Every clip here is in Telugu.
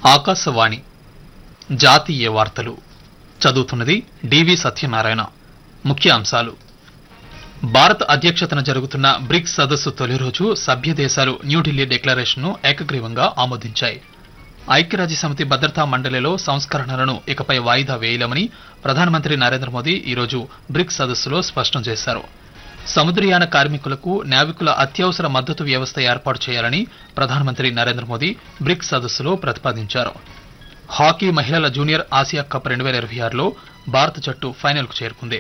ఆకాశవాణి జాతీయ వార్తలు చదువుతున్నది డివి సత్యనారాయణ ముఖ్య అంశాలు భారత్ అధ్యక్షతన జరుగుతున్న బ్రిక్స్ సదస్సు తొలి రోజు సభ్య దేశాలు న్యూఢిల్లీ డిక్లరేషన్ను ఏకగ్రీవంగా ఆమోదించాయి ఐక్యరాజ్య సమితి భద్రతా మండలిలో సంస్కరణలను ఇకపై వాయిదా వేయలేమని ప్రధానమంత్రి నరేంద్ర మోదీ ఈరోజు బ్రిక్స్ సదస్సులో స్పష్టం చేశారు సముద్రయాన కార్మికులకు నావికుల అత్యవసర మద్దతు వ్యవస్థ ఏర్పాటు చేయాలని ప్రధానమంత్రి నరేంద్ర మోదీ బ్రిక్స్ సదస్సులో ప్రతిపాదించారు హాకీ మహిళల జూనియర్ ఆసియా కప్ రెండు వేల ఇరవై ఆరులో భారత జట్టు ఫైనల్కు చేరుకుంది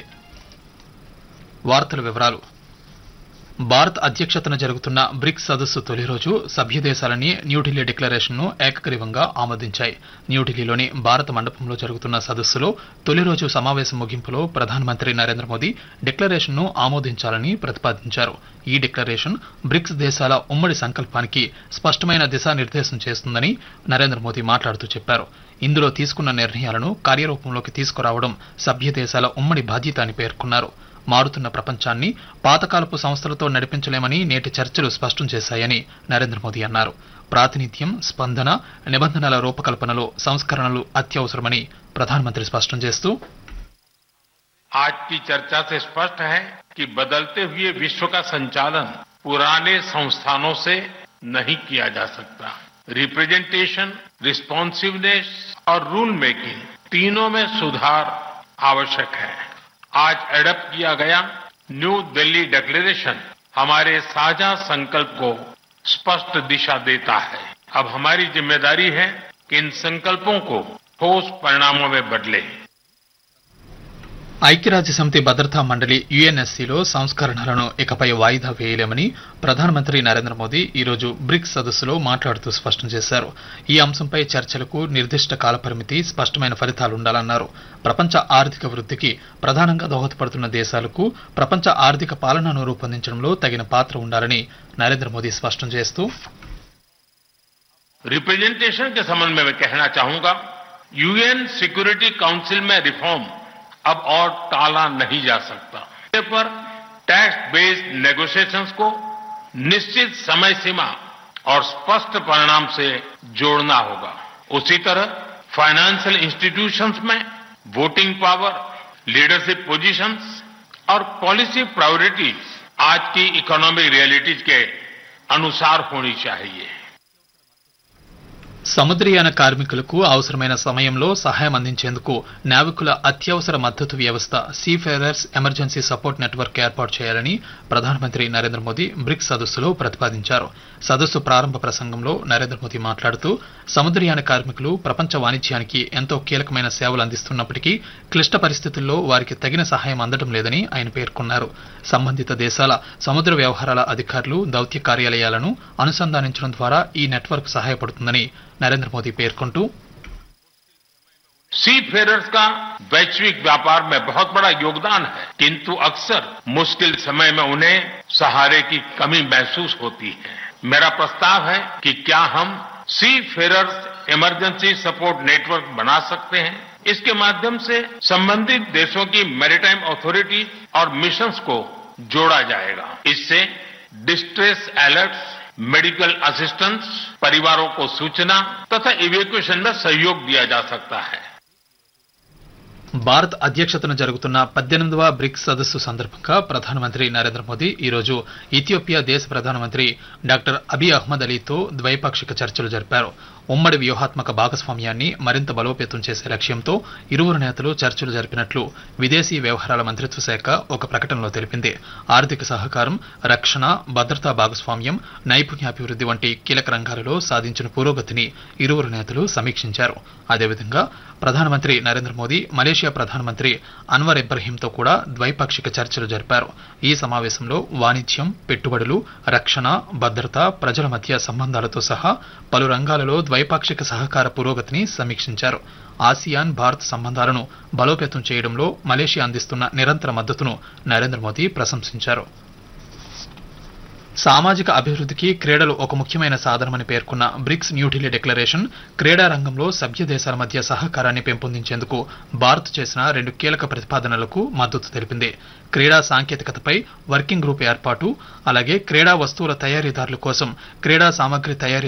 వార్తల వివరాలు భారత్ అధ్యక్షతన జరుగుతున్న బ్రిక్స్ సదస్సు తొలి రోజు సభ్య దేశాలని న్యూఢిల్లీ డిక్లరేషన్ను ఏకగ్రీవంగా ఆమోదించాయి న్యూఢిల్లీలోని భారత మండపంలో జరుగుతున్న సదస్సులో తొలి రోజు సమావేశం ముగింపులో ప్రధానమంత్రి నరేంద్ర మోదీ డిక్లరేషన్ను ఆమోదించాలని ప్రతిపాదించారు ఈ డిక్లరేషన్ బ్రిక్స్ దేశాల ఉమ్మడి సంకల్పానికి స్పష్టమైన దిశానిర్దేశం చేస్తుందని నరేంద్ర మోదీ మాట్లాడుతూ చెప్పారు ఇందులో తీసుకున్న నిర్ణయాలను కార్యరూపంలోకి తీసుకురావడం సభ్య దేశాల ఉమ్మడి బాధ్యత అని పేర్కొన్నారు మారుతున్న ప్రపంచాన్ని పాతకాలపు సంస్థలతో నడిపించలేమని నేటి చర్చలు స్పష్టం చేశాయని నరేంద్ర మోదీ అన్నారు ప్రాతినిధ్యం స్పందన నిబంధనల రూపకల్పనలో సంస్కరణలు అత్యవసరమని ప్రధానమంత్రి స్పష్టం చేస్తూ आज की चर्चा से स्पष्ट है कि बदलते हुए विश्व का संचालन पुराने संस्थानों से नहीं किया जा सकता रिप्रेजेंटेशन रिस्पॉन्सिवनेस और रूल मेकिंग तीनों में सुधार आवश्यक है आज एडप्ट किया गया न्यू दिल्ली डिक्लेरेशन हमारे साझा संकल्प को स्पष्ट दिशा देता है अब हमारी जिम्मेदारी है कि इन संकल्पों को ठोस परिणामों में बदले ఐక్యరాజ్య సమితి భద్రతా మండలి యుఎన్ఎస్సీలో సంస్కరణలను ఇకపై వాయిదా వేయలేమని ప్రధానమంత్రి నరేంద్ర మోదీ ఈరోజు బ్రిక్స్ సదస్సులో మాట్లాడుతూ స్పష్టం చేశారు ఈ అంశంపై చర్చలకు నిర్దిష్ట కాలపరిమితి స్పష్టమైన ఫలితాలుండాలన్నారు ప్రపంచ ఆర్థిక వృద్ధికి ప్రధానంగా దోహదపడుతున్న దేశాలకు ప్రపంచ ఆర్థిక పాలనను రూపొందించడంలో తగిన పాత్ర ఉండాలని నరేంద్ర మోదీ స్పష్టం చేస్తూ रिप्रेजेंटेशन के संबंध में मैं कहना चाहूंगा यूएन सिक्योरिटी काउंसिल में रिफॉर्म अब और टाला नहीं जा सकता इस पर टैक्स बेस्ड नेगोशिएशंस को निश्चित समय सीमा और स्पष्ट परिणाम से जोड़ना होगा उसी तरह फाइनेंशियल इंस्टीट्यूशंस में वोटिंग पावर लीडरशिप पोजीशंस और पॉलिसी प्रायोरिटीज आज की इकोनॉमिक रियलिटीज के अनुसार होनी चाहिए సముద్రయాన కార్మికులకు అవసరమైన సమయంలో సహాయం అందించేందుకు నావికుల అత్యవసర మద్దతు వ్యవస్థ సీఫేరర్స్ ఎమర్జెన్సీ సపోర్ట్ నెట్వర్క్ ఏర్పాటు చేయాలని ప్రధానమంత్రి నరేంద్ర మోదీ బ్రిక్స్ సదస్సులో ప్రతిపాదించారు సదస్సు ప్రారంభ ప్రసంగంలో నరేంద్ర మోదీ మాట్లాడుతూ సముద్రయాన కార్మికులు ప్రపంచ వాణిజ్యానికి ఎంతో కీలకమైన సేవలు అందిస్తున్నప్పటికీ క్లిష్ట పరిస్థితుల్లో వారికి తగిన సహాయం అందడం లేదని ఆయన పేర్కొన్నారు సంబంధిత దేశాల సముద్ర వ్యవహారాల అధికారులు దౌత్య కార్యాలయాలను అనుసంధానించడం ద్వారా ఈ నెట్వర్క్ సహాయపడుతుందని నరేంద్ర మోదీ పేర్కొంటూ सी फेरर्स का वैश्विक व्यापार में बहुत बड़ा योगदान है किंतु अक्सर मुश्किल समय में उन्हें सहारे की कमी महसूस होती है मेरा प्रस्ताव है कि क्या हम seafarers emergency support network बना सकते हैं इसके माध्यम से संबंधित देशों की मैरिटाइम अथॉरिटी और मिशंस को जोड़ा जाएगा इससे डिस्ट्रेस अलर्ट्स मेडिकल असिस्टेंस परिवारों को सूचना तथा इवेक्यूएशन में सहयोग दिया जा सकता है భారత్ అధ్యక్షతన జరుగుతున్న పద్దెనిమిదవ బ్రిక్స్ సదస్సు సందర్భంగా ప్రధానమంత్రి నరేంద్ర మోదీ ఈరోజు ఇథియోపియా దేశ ప్రధానమంత్రి డాక్టర్ అబీ అహ్మద్ అలీతో ద్వైపాక్షిక చర్చలు జరిపారు ఉమ్మడి వ్యూహాత్మక భాగస్వామ్యాన్ని మరింత బలోపేతం చేసే లక్ష్యంతో ఇరువురు నేతలు చర్చలు జరిపినట్లు విదేశీ వ్యవహారాల మంత్రిత్వ శాఖ ఒక ప్రకటనలో తెలిపింది ఆర్థిక సహకారం రక్షణ భద్రతా భాగస్వామ్యం నైపుణ్యాభివృద్ధి వంటి కీలక రంగాలలో సాధించిన పురోగతిని ఇరువురు నేతలు సమీక్షించారు అదేవిధంగా ప్రధానమంత్రి నరేంద్ర మోదీ మలేషియా ప్రధానమంత్రి అన్వర్ ఇబ్రహీంతో కూడా ద్వైపాక్షిక చర్చలు జరిపారు ఈ సమావేశంలో వాణిజ్యం పెట్టుబడులు రక్షణ భద్రత ప్రజల మధ్య సంబంధాలతో సహా పలు రంగాలలో ద్వైపాక్షిక సహకార పురోగతిని సమీక్షించారు ఆసియాన్ భారత్ సంబంధాలను బలోపేతం చేయడంలో మలేషియా అందిస్తున్న నిరంతర మద్దతును నరేంద్ర మోదీ ప్రశంసించారు సామాజిక అభివృద్ధికి క్రీడలు ఒక ముఖ్యమైన సాధనమని పేర్కొన్న బ్రిక్స్ న్యూఢిల్లీ డిక్లరేషన్ క్రీడా రంగంలో సభ్య దేశాల మధ్య సహకారాన్ని పెంపొందించేందుకు భారత్ చేసిన రెండు కీలక ప్రతిపాదనలకు మద్దతు తెలిపింది క్రీడా సాంకేతికతపై వర్కింగ్ గ్రూప్ ఏర్పాటు అలాగే క్రీడా వస్తువుల తయారీదారుల కోసం క్రీడా సామగ్రి తయారీ